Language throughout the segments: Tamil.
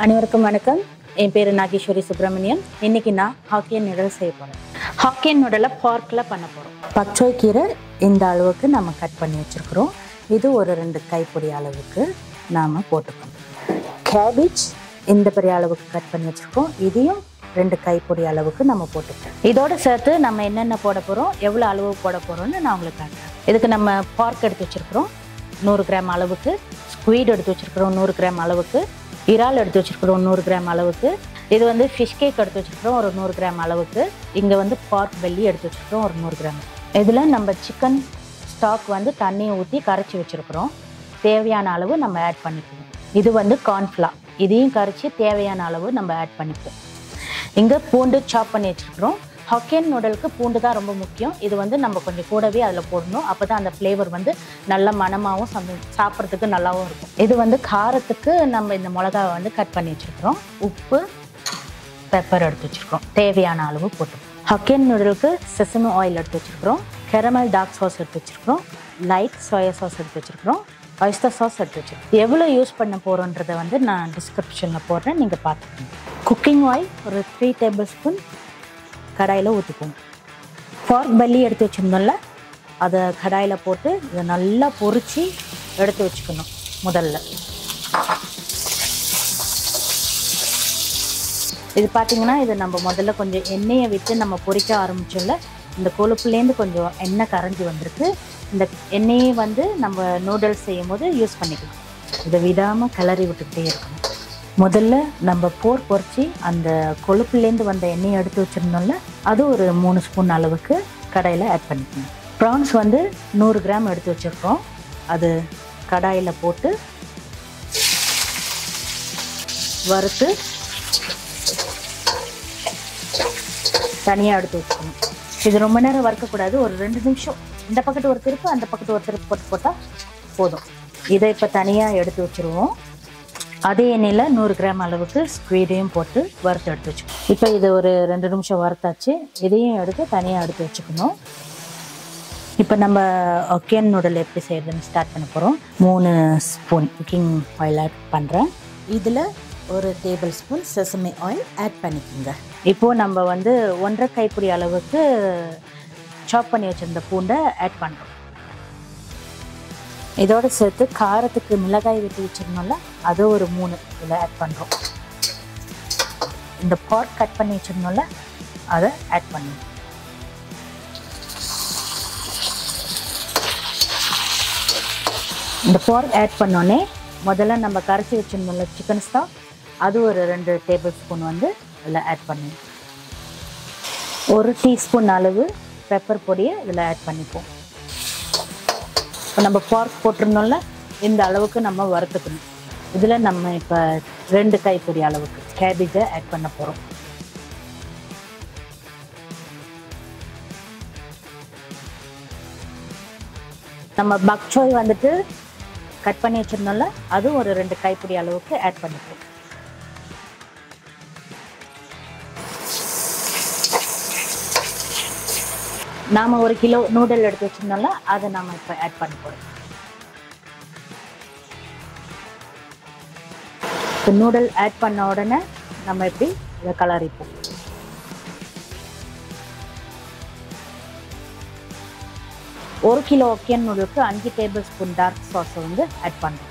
அனைவருக்கும் வணக்கம் என் பேர் நாகேஸ்வரி சுப்பிரமணியம் இன்னைக்கு நான் ஹாக்கியன் நூடல் செய்ய போகிறேன் ஹாக்கியன் நூடலை பார்க்கில் பண்ண போகிறோம் பச்சை கீரை இந்த அளவுக்கு நம்ம கட் பண்ணி வச்சுருக்குறோம் இது ஒரு ரெண்டு கைப்பிடி அளவுக்கு நாம் போட்டுக்கணும் கேபேஜ் இந்த பெரிய அளவுக்கு கட் பண்ணி வச்சுருக்கோம் இதையும் ரெண்டு கைப்பிடி அளவுக்கு நம்ம போட்டுக்கலாம் இதோட சேர்த்து நம்ம என்னென்ன போட போகிறோம் எவ்வளோ அளவு போட போகிறோம்னு நான் உங்களுக்கு காட்டுறேன் இதுக்கு நம்ம பார்க் எடுத்து வச்சுருக்குறோம் நூறு கிராம் அளவுக்கு ஸ்குவீட் எடுத்து வச்சுருக்குறோம் நூறு கிராம் அளவுக்கு இறால் எடுத்து வச்சுருக்குறோம் நூறு கிராம் அளவுக்கு இது வந்து ஃபிஷ் கேக் எடுத்து வச்சுருக்குறோம் ஒரு நூறு கிராம் அளவுக்கு இங்கே வந்து பார்க் பெல்லி எடுத்து வச்சுருக்குறோம் ஒரு நூறு கிராம் இதில் நம்ம சிக்கன் ஸ்டாக் வந்து தண்ணியை ஊற்றி கரைச்சி வச்சுருக்குறோம் தேவையான அளவு நம்ம ஆட் பண்ணிக்கணும் இது வந்து கார்ன்ஃப்ளா இதையும் கரைச்சி தேவையான அளவு நம்ம ஆட் பண்ணிப்போம் இங்கே பூண்டு சாப் பண்ணி வச்சுருக்குறோம் ஹொக்கேன் நூடலுக்கு பூண்டு தான் ரொம்ப முக்கியம் இது வந்து நம்ம கொஞ்சம் கூடவே அதில் போடணும் அப்போ தான் அந்த ஃப்ளேவர் வந்து நல்ல மணமாகவும் சந்த சாப்பிட்றதுக்கு நல்லாவும் இருக்கும் இது வந்து காரத்துக்கு நம்ம இந்த மிளகாவை வந்து கட் பண்ணி வச்சுருக்குறோம் உப்பு பெப்பர் எடுத்து வச்சுருக்கோம் தேவையான அளவு போட்டு ஹக்கேன் நூடலுக்கு செசமி ஆயில் எடுத்து வச்சுருக்குறோம் கெரமல் டார்க் சாஸ் எடுத்து வச்சுருக்குறோம் லைட் சோயா சாஸ் எடுத்து வச்சுருக்குறோம் ஒய்ஸ்டர் சாஸ் எடுத்து வச்சுருக்கோம் எவ்வளோ யூஸ் பண்ண போகிறோன்றதை வந்து நான் டிஸ்கிரிப்ஷனில் போடுறேன் நீங்கள் பார்த்துக்கோங்க குக்கிங் ஆயில் ஒரு த்ரீ டேபிள் ஸ்பூன் கடாயில் ஊற்றிப்போம் ஃபார்க் பல்லி எடுத்து வச்சுருந்தோம்ல அதை கடாயில் போட்டு இதை நல்லா பொரிச்சு எடுத்து வச்சுக்கணும் முதல்ல இது பார்த்தீங்கன்னா இது நம்ம முதல்ல கொஞ்சம் எண்ணெயை விட்டு நம்ம பொரிக்க ஆரம்பிச்சோம்ல இந்த கொழுப்புலேருந்து கொஞ்சம் எண்ணெய் கரைஞ்சி வந்திருக்கு இந்த எண்ணெயை வந்து நம்ம நூடுல்ஸ் செய்யும் போது யூஸ் பண்ணிக்கலாம் இதை விடாமல் கிளறி விட்டுக்கிட்டே இருக்கணும் முதல்ல நம்ம போர் பொரிச்சு அந்த கொழுப்புலேருந்து வந்த எண்ணெயை எடுத்து வச்சுருந்தோம்ல அது ஒரு மூணு ஸ்பூன் அளவுக்கு கடாயில் ஆட் பண்ணிக்கணும் ப்ரான்ஸ் வந்து நூறு கிராம் எடுத்து வச்சுருக்கோம் அது கடாயில் போட்டு வறுத்து தனியாக எடுத்து வச்சுக்கணும் இது ரொம்ப நேரம் வறுக்கக்கூடாது ஒரு ரெண்டு நிமிஷம் இந்த பக்கத்து ஒரு திருப்பு அந்த பக்கத்து ஒரு திருப்பு போட்டு போட்டால் போதும் இதை இப்போ தனியாக எடுத்து வச்சுருவோம் அதே எண்ணெயில் நூறு கிராம் அளவுக்கு ஸ்குவீடையும் போட்டு வறுத்து எடுத்து வச்சுக்கணும் இப்போ இது ஒரு ரெண்டு நிமிஷம் வறுத்தாச்சு இதையும் எடுத்து தனியாக எடுத்து வச்சுக்கணும் இப்போ நம்ம ஒக்கேன் நூடல் எப்படி செய்யறதுன்னு ஸ்டார்ட் பண்ண போகிறோம் மூணு ஸ்பூன் குக்கிங் ஆயில் ஆட் பண்ணுறேன் இதில் ஒரு tablespoon sesame oil add பண்ணிக்கோங்க இப்போது நம்ம வந்து ஒன்றரை கைப்பிடி அளவுக்கு சாப் பண்ணி வச்சுருந்த பூண்டை ஆட் பண்ணுறோம் இதோட சேர்த்து காரத்துக்கு மிளகாய் வெட்டி வச்சிருந்தோம்ல அது ஒரு மூணு இதில் ஆட் பண்ணுறோம் இந்த பாட் கட் பண்ணி வச்சிருந்தோம்ல அதை ஆட் பண்ணுங்க இந்த பாட் ஆட் பண்ணோடனே முதல்ல நம்ம கரைச்சி வச்சிருந்தோம்ல சிக்கன் ஸ்டாக் அது ஒரு ரெண்டு டேபிள் ஸ்பூன் வந்து இதில் ஆட் பண்ணுங்க ஒரு டீஸ்பூன் அளவு பெப்பர் பொடியை இதில் ஆட் பண்ணிப்போம் இப்போ நம்ம பார்க் போட்டிருந்தோம்ல இந்த அளவுக்கு நம்ம வறுத்துக்கணும் இதில் நம்ம இப்போ ரெண்டு கைப்பிடி அளவுக்கு கேபேஜை ஆட் பண்ண போகிறோம் நம்ம பக்சோய் வந்துட்டு கட் பண்ணி வச்சிருந்தோம்ல அது ஒரு ரெண்டு கைப்பிடி அளவுக்கு ஆட் பண்ணிப்போம் நாம் ஒரு கிலோ நூடுல் எடுத்து வச்சிருந்தோம்ல அதை நாம் இப்போ ஆட் பண்ண போகிறோம் இப்போ நூடுல் ஆட் பண்ண உடனே நம்ம எப்படி இதை கலரிப்போம் ஒரு கிலோ ஒக்கியன் நூடுலுக்கு அஞ்சு டேபிள் ஸ்பூன் டார்க் சாஸை வந்து ஆட் பண்ணுறோம்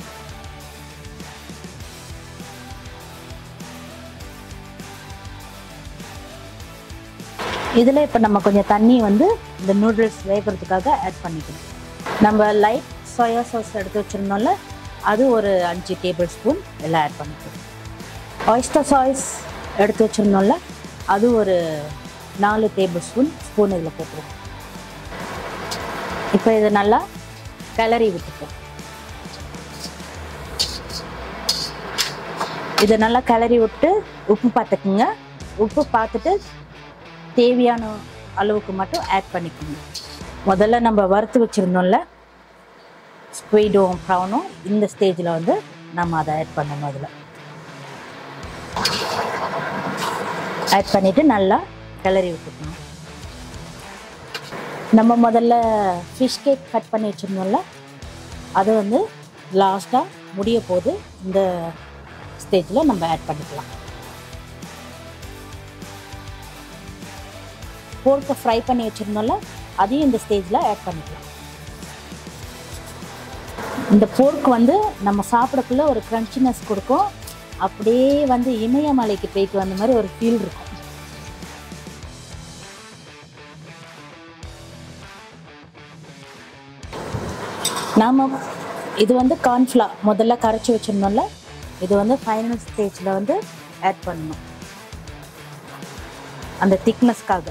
இதில் இப்போ நம்ம கொஞ்சம் தண்ணி வந்து இந்த நூடுல்ஸ் வேகிறதுக்காக ஆட் பண்ணிக்கணும் நம்ம லைட் சோயா சாஸ் எடுத்து வச்சுருந்தோம்ல அது ஒரு அஞ்சு டேபிள் ஸ்பூன் எல்லாம் ஆட் பண்ணிக்கணும் ஆயிஸ்டர் சாய்ஸ் எடுத்து வச்சுருந்தோம்ல அது ஒரு நாலு டேபிள் ஸ்பூன் ஸ்பூன் இதில் போட்டுருவோம் இப்போ இதை நல்லா கிளறி விட்டுப்போம் இதை நல்லா கிளறி விட்டு உப்பு பார்த்துக்குங்க உப்பு பார்த்துட்டு தேவையான அளவுக்கு மட்டும் ஆட் பண்ணிக்கணும் முதல்ல நம்ம வறுத்து வச்சுருந்தோம்ல ஸ்குவீடும் ப்ரௌனும் இந்த ஸ்டேஜில் வந்து நம்ம அதை ஆட் பண்ணணும் அதில் ஆட் பண்ணிவிட்டு நல்லா கிளறி விட்டுக்கணும் நம்ம முதல்ல ஃபிஷ் கேக் கட் பண்ணி வச்சுருந்தோம்ல அதை வந்து லாஸ்ட்டாக முடிய போது இந்த ஸ்டேஜில் நம்ம ஆட் பண்ணிக்கலாம் போர்க்கை ஃப்ரை பண்ணி வச்சுருந்தோம்ல அதையும் இந்த ஸ்டேஜில் ஆட் பண்ணிக்கலாம் இந்த போர்க் வந்து நம்ம சாப்பிடக்குள்ள ஒரு க்ரன்ச்சினஸ் கொடுக்கும் அப்படியே வந்து இமயமலைக்கு போயிட்டு வந்த மாதிரி ஒரு ஃபீல் இருக்கும் நாம் இது வந்து கார்ன்ஃப்ளா முதல்ல கரைச்சி வச்சிருந்தோம்ல இது வந்து ஃபைனல் ஸ்டேஜில் வந்து ஆட் பண்ணணும் அந்த திக்னஸ்க்காக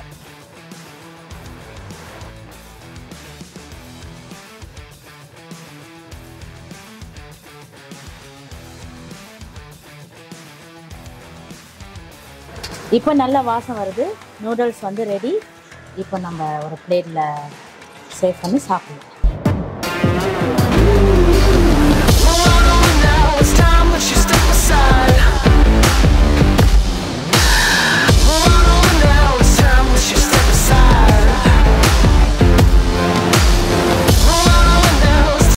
இப்போ நல்ல வாசம் வருது நூடுல்ஸ் வந்து ரெடி இப்போ நம்ம ஒரு பிளேட்டில் சேவ் பண்ணி சாப்பிடலாம்